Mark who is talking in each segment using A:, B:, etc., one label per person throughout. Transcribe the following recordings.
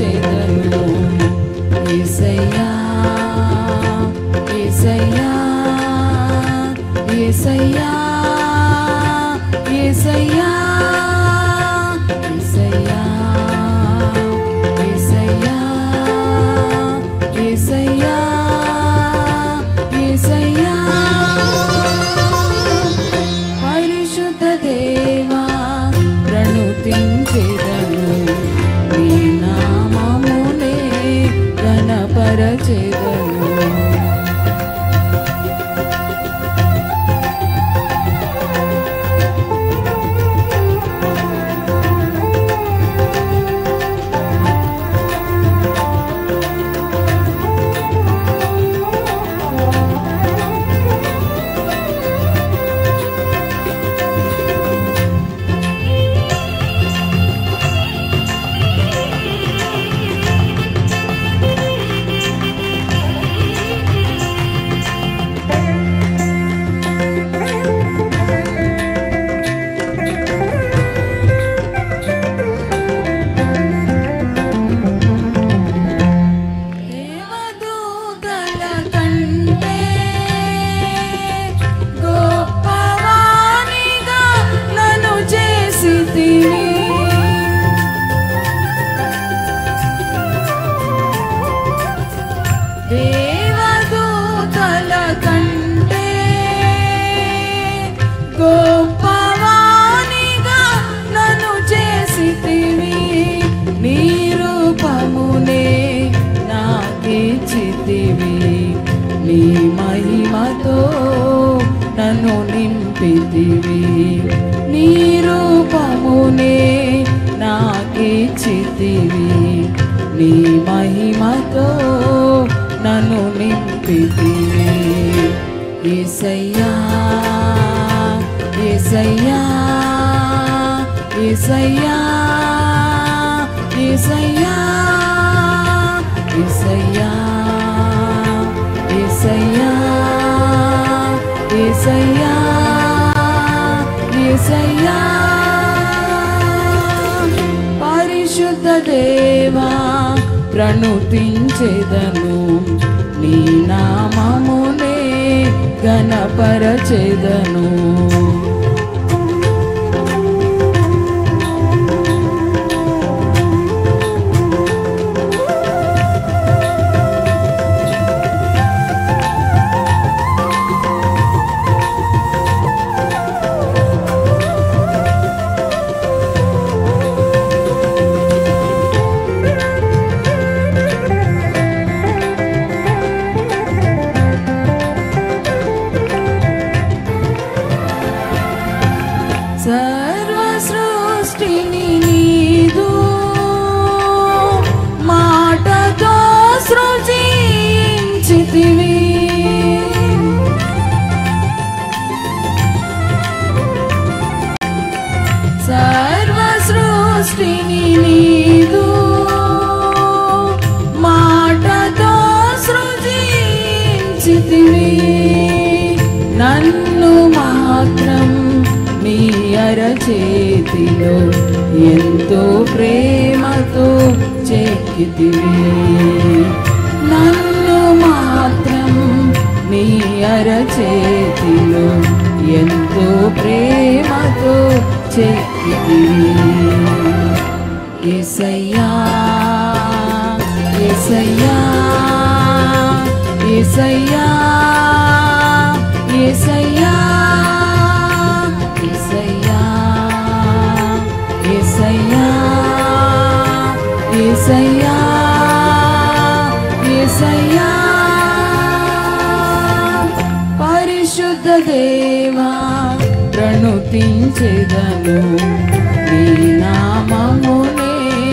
A: స్తుతించెదను యేసయ్యా యేసయ్యా యేసయ్యా యేసయ్యా యేసయ్యా యేసయ్యా యేసయ్యా యేసయ్యా పరిశుద్ధ దేవా ప్రణుతించెదను నీ నామమునే గణపరచెదను దేవదూతల కంటే గొప్పవానిగా నన్ను చేసితివి దేవదూతల కంటే గొప్పవానిగా నన్ను చేసితివి నీ రూపమునే నాకిచ్చితివి నీ మహిమతో నన్ను నింపితివి నీ రూపమునే నాకిచ్చితివి నీ మహిమతో నన్ను నింపితివి ఏసయ్యా ఏసయ్యా ఏసయ్యా ఏసయ్యా ఏసయ్యా ఏసయ్యా ఏసయ్యా ఏసయ్యా పరిశుద్ధ దేవా ప్రణుతించెదను నీ నామమునే గణపరచెదను సర్వ సృష్టిని నీదు మాటతో సృజించితివి సర్వ సృష్టిని నీదు మాటతో సృజించితివి నన్ను మాత్రం నీ అరచేతిలో ఎంతో ప్రేమతో చెక్కితివి నన్ను మాత్రం నీ అరచేతిలో ఎంతో ప్రేమతో చెక్కితివి ఏసయ్యా ఏసయ్యా ఏసయ్యా ఏసయ్యా ఏసయ్యా ఏసయ్యా ఏసయ్యా ఏసయ్యా పరిశుద్ధ దేవా ప్రణుతించెదను నీ నామమునే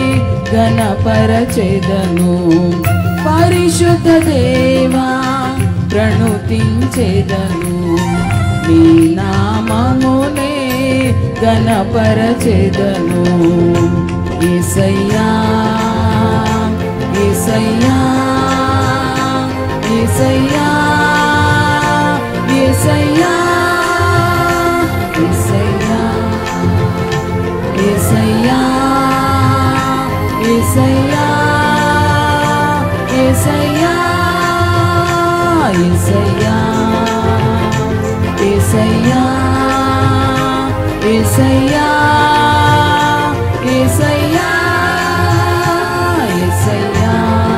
A: గణపరచెదను పరిశుద్ధ దేవా ప్రణుతించెదను నీ నామమునే గణపరచెదను ఏసయ్యా ఏసయ్యా ఏసయ్యా ఏసయ్యా ఏసయ్యా ఏసయ్యా ఏసయ్యా ఏసయ్యా ఏసయ్యా ఏసయ్యా ఏసయ్యా ఏసయ్యా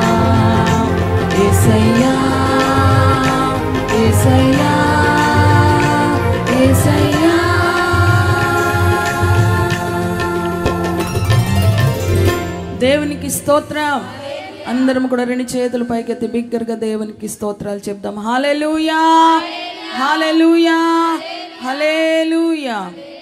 A: ఏసయ్యా ఏసయ్యా ఏసయ్యా దేవునికి స్తోత్రం అందరం కూడా రెండు చేతులు పైకెత్తి బిగ్గరగా దేవునికి స్తోత్రాలు చెప్దాం హాలెలూయా హాలెలూయా హల్లెలూయా